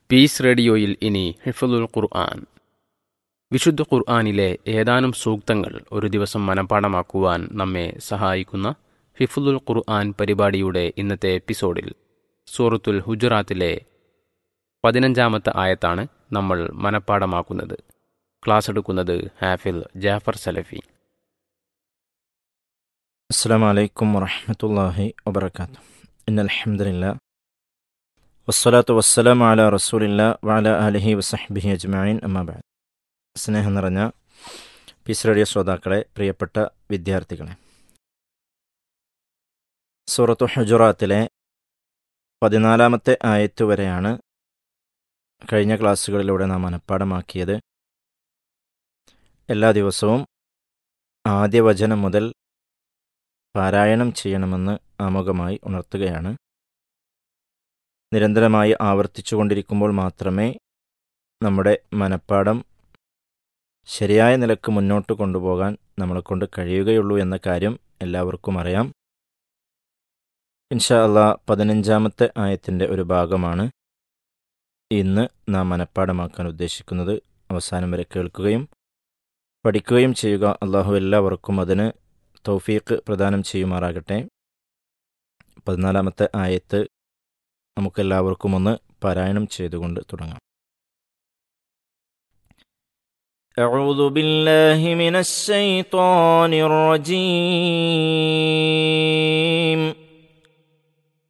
piece റേഡിയോയിൽ ഇനി ഹിഫുൽ ഖുർആൻ വിശുദ്ധ ഖുർആനിലെ ഏതാനും സൂക്തങ്ങൾ ഒരു ദിവസം മനഃപ്പാടമാക്കുവാൻ നമ്മെ സഹായിക്കുന്ന ഹിഫുൽ ഖുർആൻ പരിപാടിയുടെ ഇന്നത്തെ എപ്പിസോഡിൽ സൂറത്തുൽ ഹുജറാത്തിലെ പതിനഞ്ചാമത്തെ ആയത്താണ് നമ്മൾ മനഃപ്പാടമാക്കുന്നത് ക്ലാസ് എടുക്കുന്നത് ഹാഫിൽ ജാഫർ സലഫി السلام عليكم ورحمة الله وبركاته إن الحمد لله والصلاة والسلام على رسول الله وعلى آله وصحبه أجمعين أما بعد സ്നേഹം നിറഞ്ഞ പീസ് റേഡിയോ ശ്രോതാക്കളെ പ്രിയപ്പെട്ട വിദ്യാർത്ഥികളെ സൂറത്തു ഹുജറാത്തിലെ പതിനാലാമത്തെ ആയത്ത് വരെയാണ് കഴിഞ്ഞ ക്ലാസ്സുകളിലൂടെ നാം മനഃപ്പാടമാക്കിയത് എല്ലാ ദിവസവും ആദ്യ വചനം മുതൽ പാരായണം ചെയ്യണമെന്ന് ആമുഖമായി ഉണർത്തുകയാണ് നിരന്തരമായി ആവർത്തിച്ചുകൊണ്ടിരിക്കുമ്പോൾ മാത്രമേ നമ്മുടെ മനഃപ്പാടം ശരിയായ നിലക്ക് മുന്നോട്ട് കൊണ്ടുപോകാൻ നമ്മളെക്കൊണ്ട് കഴിയുകയുള്ളൂ എന്ന കാര്യം എല്ലാവർക്കും അറിയാം ഇൻഷാ അള്ളാ പതിനഞ്ചാമത്തെ ആയത്തിൻ്റെ ഒരു ഭാഗമാണ് ഇന്ന് നാം മനഃപ്പാടമാക്കാൻ ഉദ്ദേശിക്കുന്നത് അവസാനം വരെ കേൾക്കുകയും പഠിക്കുകയും ചെയ്യുക അള്ളാഹു എല്ലാവർക്കും അതിന് തൗഫീഖ് പ്രദാനം ചെയ്യുമാറാകട്ടെ പതിനാലാമത്തെ ആയത്ത് നമുക്കെല്ലാവർക്കും ഒന്ന് പാരായണം ചെയ്തുകൊണ്ട് തുടങ്ങാം أعوذ بالله من الشيطان الرجيم